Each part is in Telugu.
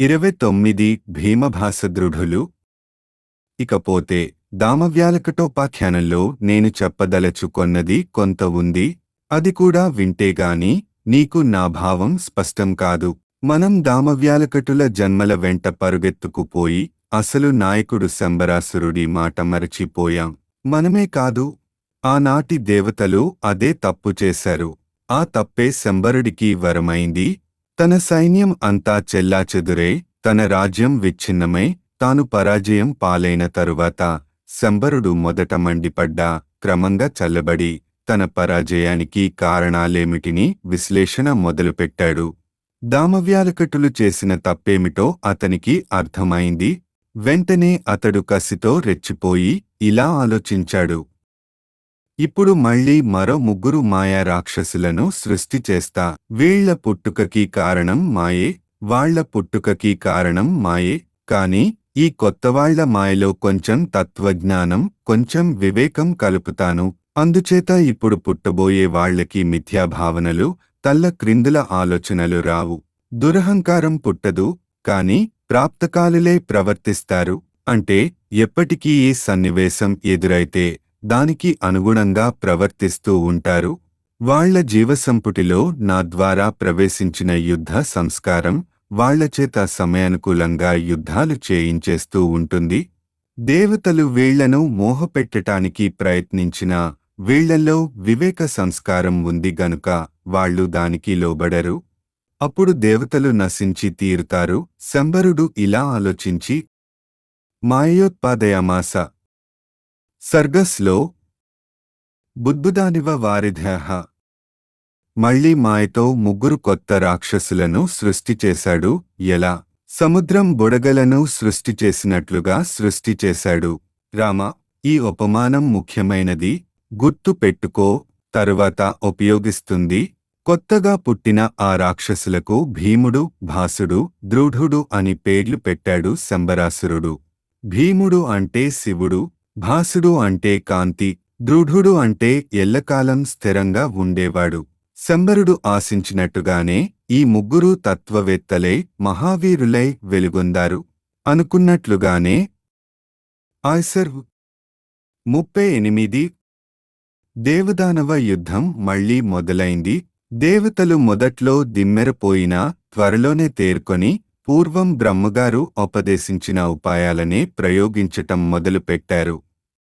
ఇరవై తొమ్మిది భీమభాసదృఢులు ఇకపోతే దామవ్యాలకటోపాఖ్యానంలో నేను చెప్పదలచుకొన్నది కొంత ఉంది అది కూడా వింటేగాని నీకు నా భావం స్పష్టం కాదు మనం దామవ్యాలకటుల జన్మల వెంట పరుగెత్తుకుపోయి అసలు నాయకుడు శంబరాసురుడి మాట మరచిపోయాం మనమే కాదు ఆనాటి దేవతలు అదే తప్పు చేశారు ఆ తప్పే శంబరుడికి వరమైంది తన సైన్యం అంతా చెల్లాచెదురై తన రాజ్యం విచ్ఛిన్నమై తాను పరాజయం పాలైన తరువాత శంబరుడు మొదట మండిపడ్డా క్రమంగా చల్లబడి తన పరాజయానికి కారణాలేమిటిని విశ్లేషణ మొదలుపెట్టాడు దామవ్యాలకటులు చేసిన తప్పేమిటో అతనికి అర్థమైంది వెంటనే అతడు కసితో రెచ్చిపోయి ఇలా ఆలోచించాడు ఇప్పుడు మళ్ళీ మరో ముగ్గురు మాయా రాక్షసులను సృష్టి చేస్తా వీళ్ల పుట్టుకకి కారణం మాయే వాళ్ల పుట్టుకకి కారణం మాయే కాని ఈ కొత్తవాళ్ల మాయలో కొంచెం తత్వజ్ఞానం కొంచెం వివేకం కలుపుతాను అందుచేత ఇప్పుడు పుట్టబోయే వాళ్లకి మిథ్యాభావనలు తల్ల క్రిందుల ఆలోచనలు రావు దురహంకారం పుట్టదు కాని ప్రాప్తకాలులే ప్రవర్తిస్తారు అంటే ఎప్పటికీ ఈ సన్నివేశం ఎదురైతే దానికి అనుగుణంగా ప్రవర్తిస్తూ ఉంటారు వాళ్ల జీవసంపుటిలో నా ద్వారా ప్రవేశించిన యుద్ధ సంస్కారం వాళ్లచేత సమయానుకూలంగా యుద్ధాలు చేయించేస్తూ ఉంటుంది దేవతలు వీళ్లను మోహపెట్టటానికి ప్రయత్నించినా వీళ్లలో వివేక సంస్కారం ఉంది గనుక వాళ్ళు దానికి లోబడరు అప్పుడు దేవతలు నశించి తీరుతారు శంబరుడు ఇలా ఆలోచించి మాయోత్పాదయామాస సర్గస్లో బుద్బుదానివ వారిధ్యాహ మళ్ళీ మాయతో ముగ్గురు కొత్త రాక్షసులను సృష్టి చేశాడు ఎలా సముద్రం బుడగలను సృష్టి చేసినట్లుగా సృష్టి చేశాడు రామ ఈ ఉపమానం ముఖ్యమైనది గుర్తు పెట్టుకో తరువాత ఉపయోగిస్తుంది కొత్తగా పుట్టిన ఆ రాక్షసులకు భీముడు భాసుడు ద్రుఢుడు అని పేర్లు పెట్టాడు శంబరాసురుడు భీముడు అంటే శివుడు భాసుడు అంటే కాంతి దృఢుడు అంటే ఎల్లకాలం స్థిరంగా ఉండేవాడు శంబరుడు ఆశించినట్టుగానే ఈ ముగ్గురు తత్వవేత్తలై మహావీరులై వెలుగొందారు అనుకున్నట్లుగానే ఆయ్సర్ ముప్పై ఎనిమిది దేవదానవ యుద్ధం మళ్లీ మొదలైంది దేవతలు మొదట్లో దిమ్మెరపోయినా త్వరలోనే తేరుకొని పూర్వం బ్రహ్మగారు ఉపదేశించిన ఉపాయాలనే ప్రయోగించటం మొదలుపెట్టారు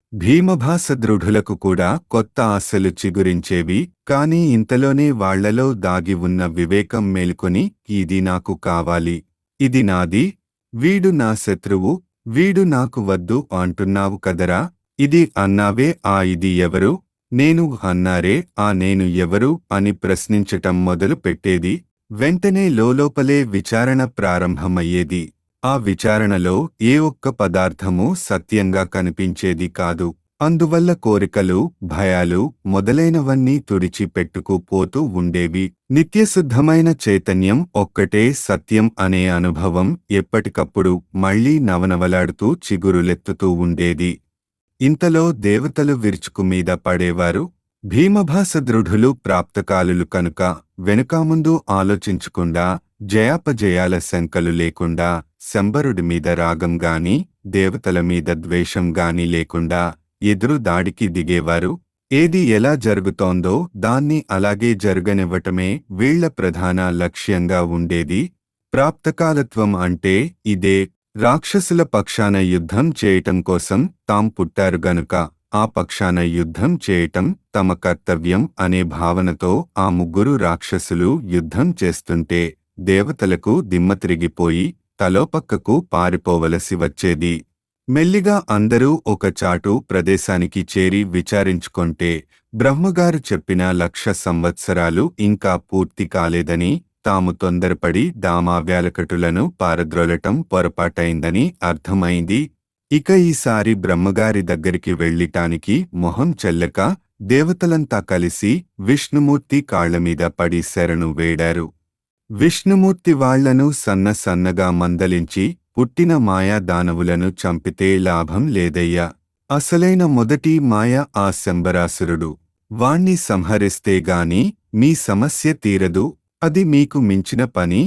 భీమభాసదృఢులకు కూడా కొత్త ఆశలు చిగురించేవి కాని ఇంతలోనే వాళ్లలో దాగి ఉన్న వివేకం మేలుకొని ఇది నాకు కావాలి ఇది నాది వీడు నా శత్రువు వీడు నాకు వద్దు అంటున్నావు కదరా ఇది అన్నావే ఆ ఇది ఎవరు నేను అన్నారే ఆ నేను ఎవరు అని ప్రశ్నించటం మొదలు పెట్టేది వెంటనే లోలోపలే విచారణ ప్రారంభమయ్యేది ఆ విచారణలో ఏ ఒక్క పదార్థమూ సత్యంగా కనిపించేది కాదు అందువల్ల కోరికలు భయాలు మొదలైనవన్నీ తుడిచి పెట్టుకుపోతూ ఉండేవి నిత్యశుద్ధమైన చైతన్యం ఒక్కటే సత్యం అనే అనుభవం ఎప్పటికప్పుడు మళ్లీ నవనవలాడుతూ చిగురులెత్తుతూ ఉండేది ఇంతలో దేవతలు విరుచుకు మీద పడేవారు భీమభాసదృఢులు ప్రాప్తకాలులు కనుక వెనుకాముందు ఆలోచించకుండా జయాపజయాల శంకలు లేకుండా శంబరుడి మీద రాగం గాని దేవతల మీద ద్వేషం గాని లేకుండా ఎదురు దాడికి దిగేవారు ఏది ఎలా జరుగుతోందో దాన్ని అలాగే జరగనివ్వటమే వీళ్ల ప్రధాన లక్ష్యంగా ఉండేది ప్రాప్తకాలత్వం అంటే ఇదే రాక్షసుల పక్షాన యుద్ధం చేయటం కోసం తాం పుట్టారు గనుక ఆ పక్షాన యుద్ధం చేయటం తమ కర్తవ్యం అనే భావనతో ఆ ముగ్గురు రాక్షసులు యుద్ధం చేస్తుంటే దేవతలకు దిమ్మ తిరిగిపోయి తలోపక్కకు పారిపోవలసి వచ్చేది మెల్లిగా అందరూ ఒక చాటు ప్రదేశానికి చేరి విచారించుకొంటే బ్రహ్మగారు చెప్పిన లక్ష సంవత్సరాలు ఇంకా పూర్తి కాలేదని తాము తొందరపడి దామావ్యాలకటులను పారద్రోలటం పొరపాటైందని అర్థమైంది ఇక ఈసారి బ్రహ్మగారి దగ్గరికి వెళ్ళిటానికి మొహం చెల్లక దేవతలంతా కలిసి విష్ణుమూర్తి కాళ్లమీద పడి శరణు వేడారు విష్ణుమూర్తి వాళ్లను సన్న సన్నగా మందలించి పుట్టిన మాయా దానవులను చంపితే లాభం లేదయ్యా అసలైన మొదటి మాయ ఆ శంబరాసురుడు వాణ్ణి సంహరిస్తే గాని మీ సమస్య తీరదు అది మీకు మించిన పని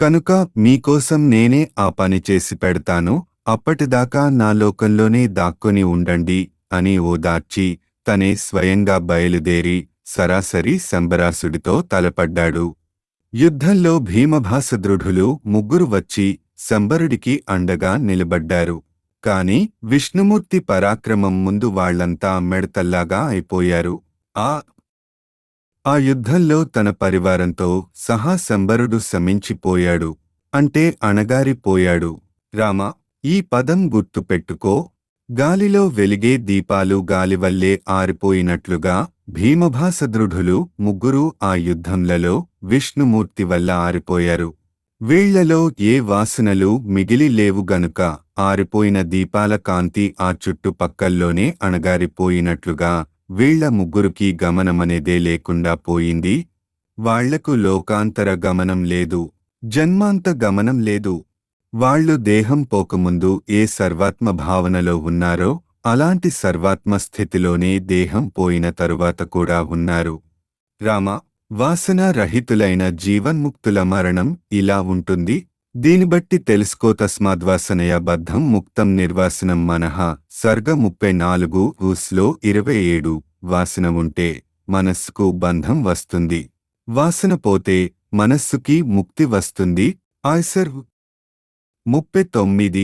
కనుక మీకోసం నేనే ఆ పని చేసి పెడతాను అప్పటిదాకా నా లోకంలోనే దాక్కొని ఉండండి అని ఓదార్చి తనే స్వయంగా బయలుదేరి సరాసరి శంబరాసుడితో తలపడ్డాడు యుద్ధంలో భీమభాసదృఢులు ముగ్గురు వచ్చి శంబరుడికి అండగా నిలబడ్డారు కాని విష్ణుమూర్తి పరాక్రమం ముందు వాళ్లంతా మెడతల్లాగా అయిపోయారు ఆ ఆ యుద్ధంలో తన పరివారంతో సహా శంబరుడు శమించిపోయాడు అంటే అణగారిపోయాడు రామ ఈ పదం గుర్తుపెట్టుకో గాలిలో వెలిగే దీపాలు గాలివల్లే ఆరిపోయినట్లుగా భీమభాసదృఢులు ముగ్గురు ఆ యుద్ధంలలో విష్ణుమూర్తి వల్ల ఆరిపోయారు వీళ్లలో ఏ వాసనలు మిగిలి లేవు గనుక ఆరిపోయిన దీపాల కాంతి ఆ చుట్టుపక్కల్లోనే అణగారిపోయినట్లుగా వీళ్ల ముగ్గురికి గమనమనేదే లేకుండా పోయింది వాళ్లకు లోకాంతర గమనం లేదు జన్మాంత గమనం లేదు వాళ్ళు దేహం పోకముందు ఏ సర్వాత్మ భావనలో ఉన్నారో అలాంటి సర్వాత్మ స్థితిలోనే దేహం పోయిన తరువాత కూడా ఉన్నారు రామ వాసన రహితులైన జీవన్ముక్తుల మరణం ఇలా ఉంటుంది దీని బట్టి తెలుసుకో తస్మాద్వాసనయ బద్ధం ముక్తం నిర్వాసనం మనః సర్గ ముప్పై నాలుగు ఊస్లో ఇరవై ఏడు వాసన ఉంటే మనస్సుకు బంధం వస్తుంది వాసన పోతే మనస్సుకి ముక్తి వస్తుంది ఆయ్సర్ ముప్పై తొమ్మిది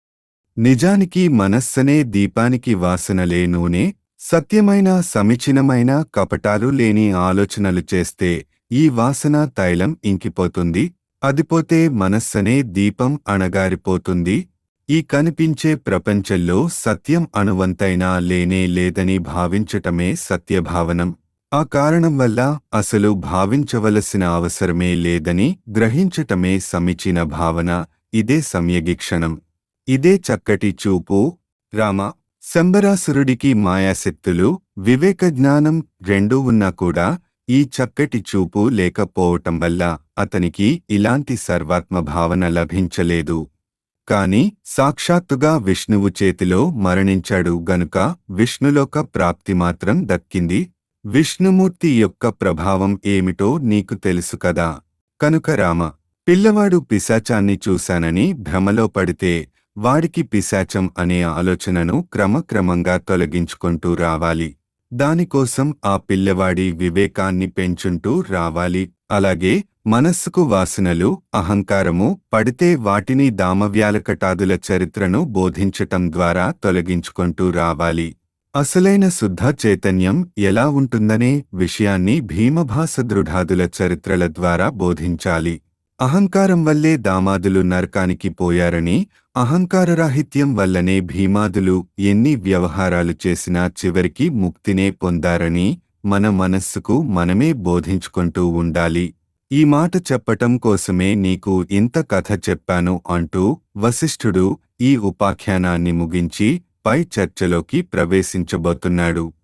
నిజానికి మనస్సనే దీపానికి వాసనలే నూనె సత్యమైన సమిచినమైన కపటాలు లేని ఆలోచనలు చేస్తే ఈ వాసన తైలం ఇంకిపోతుంది అదిపోతే మనస్సనే దీపం అణగారిపోతుంది ఈ కనిపించే ప్రపంచంలో సత్యం అణువంతైనా లేనే లేదని భావించటమే సత్యభావనం ఆ కారణం వల్ల అసలు భావించవలసిన అవసరమే లేదని గ్రహించటమే సమిచిన భావన ఇదే సంయగిక్షణం ఇదే చక్కటి చూపు రామ శంబరాసురుడికి మాయాశక్తులు వివేక జ్ఞానం రెండూ ఉన్నా కూడా ఈ చక్కటి చూపు లేకపోవటం వల్ల అతనికి ఇలాంటి సర్వాత్మ భావన లభించలేదు కాని సాక్షాత్తుగా విష్ణువు చేతిలో మరణించాడు గనుక విష్ణులోక ప్రాప్తి మాత్రం దక్కింది విష్ణుమూర్తి యొక్క ప్రభావం ఏమిటో నీకు తెలుసు కదా కనుక రామ పిల్లవాడు పిశాచాన్ని చూశానని భ్రమలో పడితే వాడికి పిశాచం అనే ఆలోచనను క్రమక్రమంగా తొలగించుకుంటూ రావాలి దానికోసం ఆ పిల్లవాడి వివేకాన్ని పెంచుంటూ రావాలి అలాగే మనస్సుకు వాసనలు అహంకారము పడితే వాటిని దామవ్యాలకటాదుల చరిత్రను బోధించటం ద్వారా తొలగించుకుంటూ రావాలి అసలైన శుద్ధ చైతన్యం ఎలా ఉంటుందనే విషయాన్ని భీమభాస దృఢాదుల చరిత్రల ద్వారా బోధించాలి అహంకారం వల్లే దామాదులు నరకానికి పోయారని అహంకారరాహిత్యం వల్లనే భీమాదులు ఎన్ని వ్యవహారాలు చేసినా చివరికి ముక్తినే పొందారని మన మనస్సుకు మనమే బోధించుకుంటూ ఉండాలి ఈ మాట చెప్పటం కోసమే నీకు ఇంత కథ చెప్పాను అంటూ వశిష్ఠుడు ఈ ఉపాఖ్యానాన్ని ముగించి పై చర్చలోకి ప్రవేశించబోతున్నాడు